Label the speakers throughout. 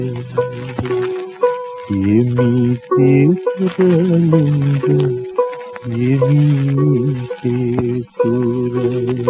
Speaker 1: ఏమీ చేకురలిందు ఏమీ చేకుర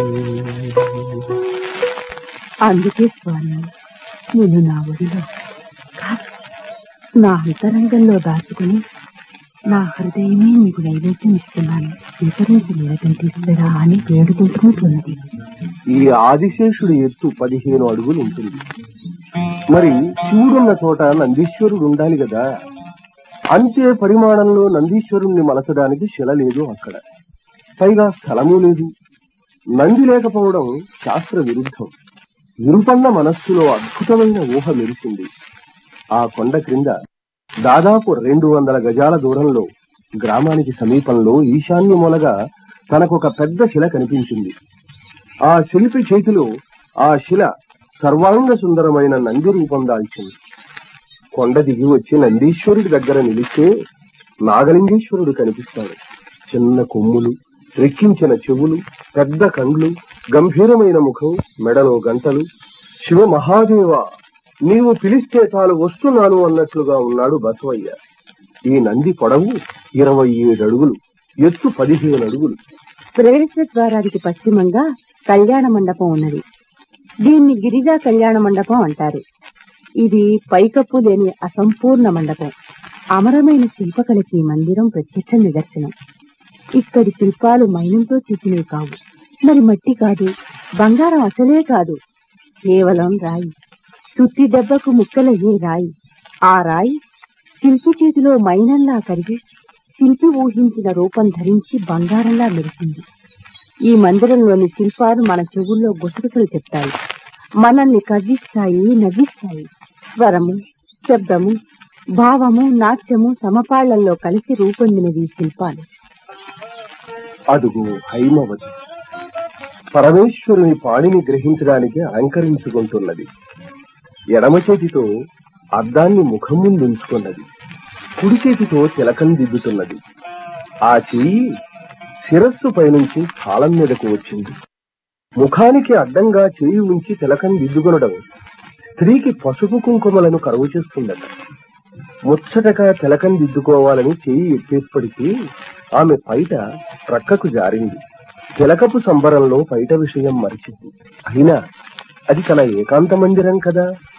Speaker 2: అందుకే స్వామి నేను నా ఒడిలో కాదు, నా అంతరంగంలో దాచుకుని నా హృదయమే నీకు నైవేద్యం ఇస్తున్నాను స్వీకరించి నిలకంఠీశ్వరా అని వేడుకుంటున్నట్లున్నది
Speaker 3: ఈ ఆదిశేషుడి ఎత్తు పదిహేను అడుగులు ఉంటుంది మరి శివుడున్న చోట నందీశ్వరుడు ఉండాలి కదా అంతే పరిమాణంలో నందీశ్వరుణ్ణి మలచడానికి శిల లేదు అక్కడ పైగా స్థలము లేదు నంది లేకపోవడం శాస్త్ర విరుద్ధం విరుపన్న మనస్సులో అద్భుతమైన ఊహ మెరిసింది ఆ కొండ క్రింద దాదాపు రెండు వందల గజాల దూరంలో గ్రామానికి సమీపంలో ఈశాన్య మూలగా తనకొక పెద్ద శిల కనిపించింది ఆ శిల్పి చేతిలో ఆ శిల సర్వాంగ సుందరమైన నంది రూపం దాల్చింది కొండ దిగి వచ్చి నందీశ్వరుడి దగ్గర నిలిస్తే నాగలింగేశ్వరుడు కనిపిస్తాడు చిన్న కొమ్ములు రెక్కించిన చెవులు పెద్ద కండ్లు గంభీరమైన ముఖం మెడలో గంటలు శివ మహాదేవ నీవు పిలిస్తే తాను వస్తున్నాను అన్నట్లుగా ఉన్నాడు బసవయ్య ఈ నంది పొడవు ఇరవై ఏడు అడుగులు ఎత్తు పదిహేను అడుగులు
Speaker 2: ప్రవేశ ద్వారానికి పశ్చిమంగా కళ్యాణ మండపం ఉన్నది దీన్ని గిరిజా కళ్యాణ మండపం అంటారు ఇది పైకప్పు లేని అసంపూర్ణ మండపం అమరమైన శిల్పకళకి ఈ మందిరం ప్రత్యక్ష నిదర్శనం ఇక్కడి శిల్పాలు మైనంతో చెక్కినవి కావు మరి మట్టి కాదు బంగారం అసలే కాదు కేవలం రాయి సుత్తి దెబ్బకు ముక్కలయ్యే రాయి ఆ రాయి శిల్పి చేతిలో మైనంలా కరిగి శిల్పి ఊహించిన రూపం ధరించి బంగారంలా మెరిసింది ఈ మందిరంలోని శిల్పాలు మన చెవుల్లో గుసగుసలు చెప్తాయి మనల్ని కవ్విస్తాయి నవ్విస్తాయి స్వరము శబ్దము భావము నాట్యము సమపాళ్లలో కలిసి రూపొందినవి ఈ శిల్పాలు
Speaker 3: అదుగు హైమవతి పరమేశ్వరుని పాణిని గ్రహించడానికి అలంకరించుకుంటున్నది ఎడమ చేతితో అద్దాన్ని ముఖం ముందు ఉంచుకున్నది కుడి చేతితో తిలకం దిద్దుతున్నది ఆ చెయ్యి శిరస్సు పైనుంచి కాలం మీదకు వచ్చింది ముఖానికి అడ్డంగా చేయి ఉంచి తిలకం దిద్దుకొనడం స్త్రీకి పసుపు కుంకుమలను కరువు చేస్తుందట ముచ్చటగా తిలకం దిద్దుకోవాలని చెయ్యి ఎత్తేప్పటికీ ఆమె పైట ప్రక్కకు జారింది తిలకపు సంబరంలో పైట విషయం మరిచింది అయినా అది తన ఏకాంత మందిరం కదా